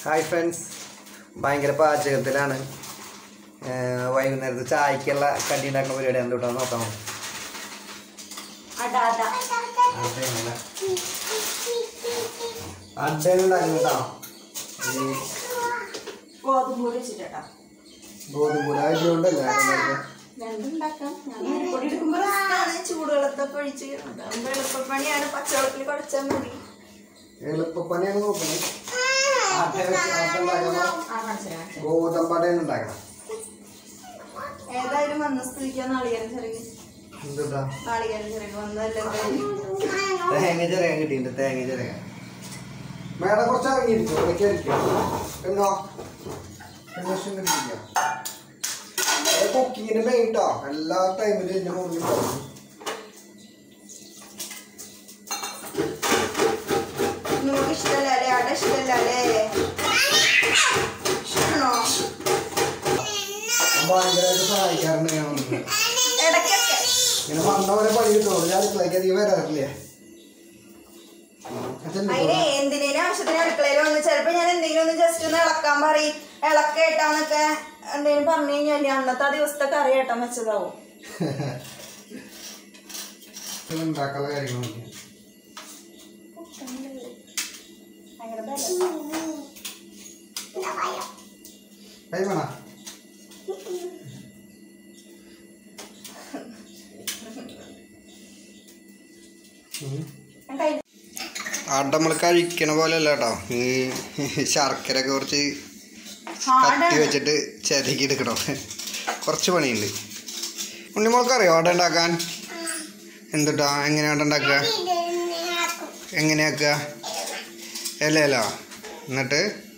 Hi friends ഭയങ്കര പാചകത്തിലാണ് ഏഹ് വൈകുന്നേരത്ത് ചായക്കുള്ള കടി ഉണ്ടാക്കുന്ന പരിപാടിയാണ് കേട്ടോ നോക്കാം അട അട അഡ്ഡനുണ്ടായിരുന്നു കേട്ടോ ഈ ഗോതമ്പ് പൊടി വെച്ചിട്ടാ ഗോതമ്പ് അരി കൊണ്ടല്ല രണ്ടുണ്ടാക്കാം ഞാൻ അരിപ്പൊടി എടുക്കുമ്പോൾ റിസ്ക്കാണ് ചൂടുവെള്ളത്തൊക്കെ ഒഴിച്ച് അതാകുമ്പോൾ എളുപ്പപ്പണിയാണ് പച്ചവെള്ളത്തിൽ കുഴച്ചാൽ മതി എളുപ്പപ്പണിയാണ് നോക്കുന്നത് അട വെച്ച് അട ഉണ്ടാക്കുമ്പോൾ ആ മനസ്സിലായി മനസ്സിലായി ഗോതമ്പ് അടയാണ് ഉണ്ടാക്കണം ഏതായാലും വന്ന സ്ഥിതിക്ക് നാളികേരം ചിറകി എന്തുട്ടാ നാളികേരം ചിറകി വന്നതല്ലേ എന്തായാലും. തേങ്ങ ചിറകൻ കിട്ടിയിട്ടുണ്ട് തേങ്ങ ചിറകൻ മേഡം കുറച്ച് ഇറങ്ങിയിരിക്കും ഇടയ്ക്ക് ഇരിക്കും എന്നോ എന്നോ കിട്ടിയില്ല കുക്കിങ്ങിന് മെയിൻ കേട്ടോ എല്ലാ ടൈമിലും എന്റെ മുകളിൽ ഉണ്ടാവും നിങ്ങൾക്ക് ഇഷ്ടമല്ല അല്ലേ അട ഇഷ്ടമല്ല അല്ലേ ഇഷ്ടമാണോ ഞാൻ ഭയങ്കരമായിട്ട് സഹായിക്കാറുണ്ട് ഞാൻ വന്നിട്ട്. ഇടയ്ക്കൊക്കെ ഇങ്ങനെ വന്നവരെ പണി കിട്ടുള്ളൂ ഞാൻ അടുക്കളയ്ക്ക് അധികം വരാറില്ലേ അച്ഛൻ അതിന് എന്തിനേലും ആവശ്യത്തിന് അടുക്കളയിൽ വന്ന് ചിലപ്പോ ഞാൻ എന്തെങ്കിലും ഒന്ന് ജസ്റ്റ് ഒന്ന് ഇളക്കാൻ പറയും ഇളക്കേട്ടാന്നൊക്കെ എന്തെങ്കിലും പറഞ്ഞു കഴിഞ്ഞാല് അന്നത്തെ ആ ദിവസത്തെ കറി ഏട്ടൻ വെച്ചതാവും ഉണ്ടാക്കാനുള്ള കാര്യങ്ങളൊക്കെ ഭയങ്കര ബലം. കൈ വേണ ഞാൻ കൈ അട നമ്മൾ കഴിക്കണ പോലെ അല്ല കേട്ടോ ഈ ശർക്കര ഒക്കെ കുറച്ച് കത്തി ഹാർഡാണ് വെച്ചിട്ട് ചതക്കി എടുക്കണം കുറച്ച് പണിയുണ്ട് ഉണ്ണിമോൾക്ക് അറിയോ അട ഉണ്ടാക്കാൻ എന്തുട്ടാ എങ്ങനെയാ അട ഉണ്ടാക്കുക എങ്ങനെയാക്കുക ഇലയിലോ എന്നിട്ട്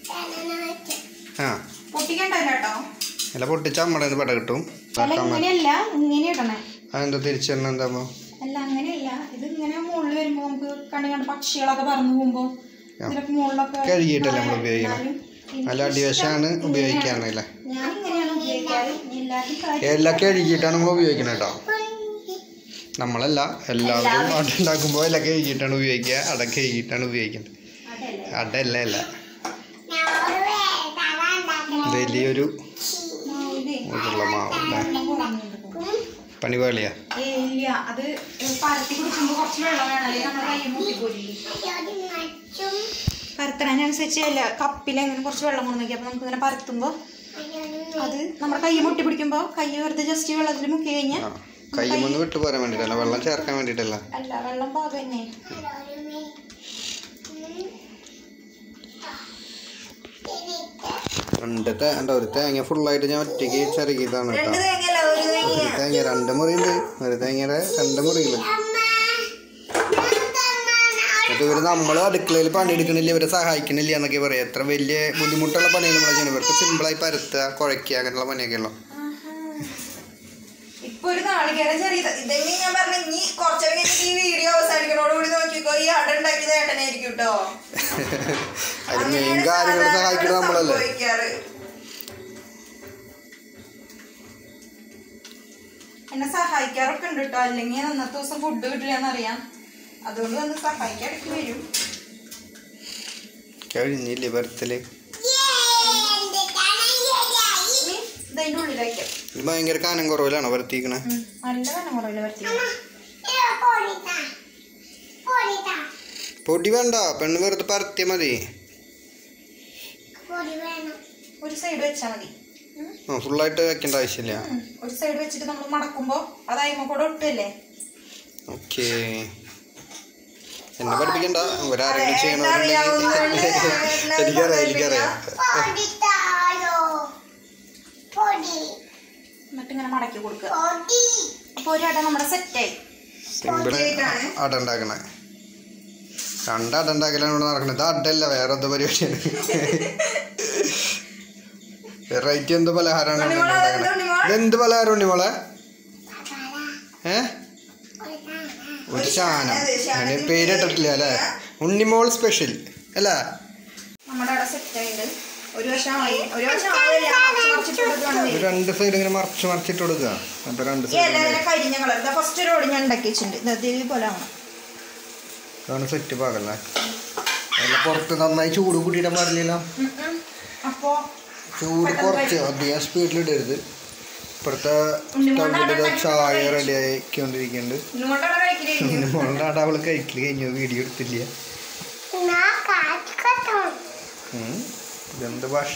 ആ പൊട്ടിക്കണ്ട കേട്ടോ ഇല പൊട്ടിച്ച നമ്മുടെ പെട കിട്ടും അല്ല ഇങ്ങനെയല്ല ഇങ്ങനെ ഇടണേ അതെന്താ തിരിച്ചിടണം എന്താകുമ്പോ അല്ല അങ്ങനെയല്ല ഇത് ഇങ്ങനെ മുകളിൽ വരുമ്പോ നമുക്ക് കണ്ണി കണ്ട പക്ഷികളൊക്കെ പറന്നു പോകുമ്പോ ഇതിലൊക്കെ മുകളിലൊക്കെ കഴുകിയിട്ടല്ലേ നമ്മൾ ഉപയോഗിക്കണം എന്നാലും നല്ല അടിവശമാണ് ഉപയോഗിക്കാറില്ല ഞാൻ ഇങ്ങനെയാണ് ഉപയോഗിക്കാറ് ഇനി എല്ലാവർക്കും കാര്യം എല്ലാം കഴുകിയിട്ടാണ് നമ്മൾ ഉപയോഗിക്കുന്നത് കേട്ടോ നമ്മളല്ല എല്ലാവരും അട ഉണ്ടാക്കുമ്പോൾ എല്ലാം കഴുകിയിട്ടാണ് ഉപയോഗിക്കുക അട കഴുകിയിട്ടാണ് ഉപയോഗിക്കുന്നത് അതല്ലേ അടല്ല അല്ല വലിയൊരു മാവിലേ ഇതുള്ള മാവ് അല്ലേ വെള്ളം കുറഞ്ഞിട്ടുണ്ട് പണി പാളിയാ ഏയ് ഇല്ല അത് പരത്തി കുടിക്കുമ്പോ കുറച്ച് വെള്ളം വേണം അല്ലെങ്കിൽ നമ്മുടെ കയ്യിൽ മുട്ടിപ്പോരില്ലേ പരത്തണതിനനുസരിച്ച് അല്ല കപ്പിൽ അങ്ങനെ കുറച്ച് വെള്ളം കൊണ്ടു നോക്കി അപ്പൊ നമുക്ക് ഇങ്ങനെ പരത്തുമ്പോ അത് നമ്മുടെ കൈ മുട്ടി പിടിക്കുമ്പോ കൈ വെറുതെ ജസ്റ്റ് വെള്ളത്തിൽ മുക്കി കഴിഞ്ഞാൽ ആ കൈ ഒന്ന് വിട്ടു പോരാൻ വേണ്ടിയിട്ടല്ല വെള്ളം ചേർക്കാൻ വേണ്ടിയിട്ടല്ല അല്ല വെള്ളം പാകം തന്നെ രണ്ട് തേ എന്താ ഒരു തേങ്ങ ഫുള്ളായിട്ട് ഞാൻ ഒറ്റയ്ക്ക് ചിരകിയതാണ് കേട്ടോ രണ്ട് തേങ്ങയല്ല ഒരു തേങ്ങ ഒരു തേങ്ങ രണ്ട് മുറിയുണ്ട് ഒരു തേങ്ങയുടെ രണ്ട് മുറിയില്ല എന്നിട്ട് ഇവര് നമ്മൾ അടുക്കളയിൽ പണിയെടുക്കണില്ല ഇവരെ സഹായിക്കണില്ല എന്നൊക്കെ പറയാം എത്ര വലിയ ബുദ്ധിമുട്ടുള്ള പണികൾ നമ്മൾ ചെയ്യണം ഇവർക്ക് സിമ്പിളായി പരത്തുക കുഴയ്ക്കുക അങ്ങനെയുള്ള പണിയൊക്കെ ഉള്ളു ഇപ്പൊ ഒരു നാളികേരം ചെറിയ ഇതെന്നെ ഞാൻ പറഞ്ഞ ഇനി കുറച്ചേരം കഴിഞ്ഞിട്ട് ഈ വീഡിയോ അവസാനിക്കണോടുകൂടി നോക്കിക്കോ ഈ അട ഉണ്ടാക്കിയത് ഏട്ടനായിരിക്കും കേട്ടോ അതിന് മെയിൻ കാര്യങ്ങൾ സഹായിക്കുന്നത് നമ്മളല്ലേ സംഭവിക്കാറ്. എന്നെ സഹായിക്കാറൊക്കെ ഉണ്ട് കേട്ടോ അല്ലെങ്കിൽ അന്നത്തെ ദിവസം ഫുഡ് കിട്ടില്ലെന്നറിയാം അതുകൊണ്ട് വന്ന് സഹായിക്കാൻ ഇടയ്ക്ക് വരും കഴിഞ്ഞില്ലേ പരത്തല് ഇനി ഇതിന്റെ ഉള്ളിലേക്കാം ഇത് ഭയങ്കര കാനം കുറവിലാണോ പരത്തിക്കണേ ഉം. നല്ല കനം കുറവില്ല പറ്റി പൊടി വേണ്ട പെണ്ണ് വെറുതെ പരത്തിയാൽ മതി ഒരു സൈഡ് വെച്ചാൽ മതി ഉം. ആ ഫുള്ളായിട്ട് വെക്കേണ്ട ആവശ്യമില്ല ഉം. ഒരു സൈഡ് വെച്ചിട്ട് നമ്മൾ മടക്കുമ്പോ അതായ്മ കൂടെ ഒട്ടല്ലേ ഓക്കേ എന്നെ പഠിപ്പിക്കണ്ട ഒരാരെങ്കിലും അറിയാവുന്നതുകൊണ്ട് ചെയ്യണവരുണ്ടെങ്കിൽ എനിക്കറിയാം എനിക്കറിയാം എന്നിട്ട് ഇങ്ങനെ മടക്കി കൊടുക്കുക അപ്പൊ ഒരു അട നമ്മുടെ സെറ്റായി സിമ്പിള് അട ഉണ്ടാക്കണേ രണ്ട് അട ഉണ്ടാക്കലാണ് ഇവിടെ നടക്കണത് ഇത് അടല്ല വേറെ എന്തോ പരിപാടിയാണ് വെറൈറ്റി എന്തോ പലഹാരമാണ് ഇവിടെ ഉണ്ണിമോളെ, ഉണ്ടാക്കണേ ഉണ്ണിമോളെ. ഇതെന്ത് പലഹാരം ഉണ്ണിമോളെ ഏ ഒരു ശാനം അതിന് പേരിട്ടിട്ടില്ല അല്ലേ ഉണ്ണിമോൾ സ്പെഷ്യൽ അല്ലേ നമ്മുടെ അട സെറ്റായിട്ട് ഒരു വർഷം ആയി ഒരു വർഷം ആവില്ല മറിച്ച് മറിച്ചിട്ട് കൊടുക്കുകയാണ് ഒരു രണ്ട് സൈഡ് ഇങ്ങനെ മറച്ച് മറിച്ചിട്ട് കൊടുക്കുക അപ്പൊ രണ്ട് ഈ സൈഡ് ഇല ഇങ്ങനെ കരിഞ്ഞ കളർ ഇതാ ഫസ്റ്റ് ഒരു ഓടി ഞാൻ ഉണ്ടാക്കി വെച്ചിട്ടുണ്ട് ഇത് ഇതേപോലെ ആവണം അതാണ് സെറ്റ് പാകല്ലേ അല്ല പുറത്ത് നന്നായി ചൂട് കൂട്ടിയിടാൻ പാടില്ലല്ലോ ഉം ഉം. അപ്പോ ചൂട് കുറച്ച് അധികം സ്പീഡിലിടരുത് ഇപ്പോഴത്തെ ഉണ്ണിമോളുടെ സ്റ്റൗവിൽ അവിടെ ചായ റെഡി ആയിക്കൊണ്ടിരിക്കുന്നുണ്ട് ഇന്നുകൊണ്ടാണ് കഴിക്കല് മോളുടെ അവള് കഴിക്കൽ കഴിഞ്ഞു വീഡിയോ എടുത്തില്ല ഉം. ഇതെന്ത് ഭാഷ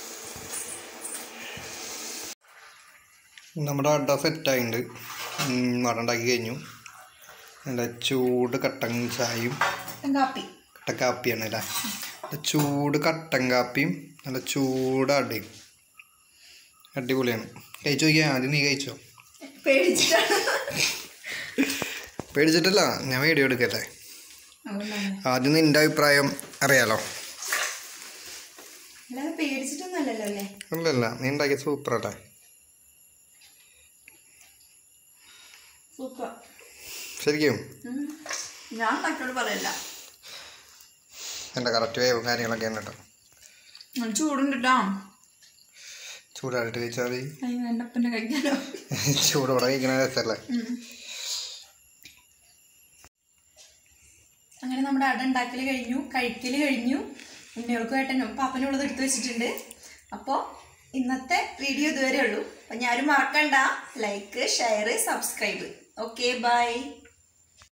നമ്മുടെ അട സെറ്റായിട്ടുണ്ട് വട ഉണ്ടാക്കി കഴിഞ്ഞു നല്ല ചൂട് കട്ടൻ ചായയും കാപ്പി കട്ടൻ കാപ്പിയാണ് അല്ലേ നല്ല ചൂട് കട്ടൻ കാപ്പിയും നല്ല ചൂട് അടയും അടിപൊളിയാണ് കഴിച്ചു നോക്കിയാൽ ആദ്യം നീ കഴിച്ചോ പേടിച്ചിട്ടാണ് പേടിച്ചിട്ടല്ല ഞാൻ വീഡിയോ എടുക്കല്ലേ അതുകൊണ്ടാണ് ആദ്യം നിൻ്റെ അഭിപ്രായം അറിയാലോ അല്ലാതെ പേടിച്ചിട്ടൊന്നുമല്ലല്ലോ അല്ലേ അല്ലല്ല നീ ഉണ്ടാക്കിയ സൂപ്പർ അല്ലേ സൂപ്പർ ശരിക്കും ഞാൻ ഉണ്ടാക്കിയോട് പറയല്ല എൻ്റെ കറക്റ്റ് വേവും കാര്യങ്ങളൊക്കെ ആണ് കേട്ടോ നല്ല ചൂടുണ്ട് കേട്ടോ ചൂടായിട്ട് കഴിച്ചാൽ മതി അതിന് എൻ്റെ അപ്പൻ്റെ കഴിക്കാനോ ചൂടോടെ കഴിക്കണ രസമല്ലേ അങ്ങനെ നമ്മുടെ അട ഉണ്ടാക്കൽ കഴിഞ്ഞു കഴിക്കൽ കഴിഞ്ഞു ഉണ്ണികൾക്കുമായിട്ടും പാപ്പനുള്ളത് എടുത്തു വെച്ചിട്ടുണ്ട് അപ്പോൾ ഇന്നത്തെ വീഡിയോ ഇതുവരെ ഉള്ളൂ അപ്പം ഞാനും മറക്കണ്ട like share subscribe okay by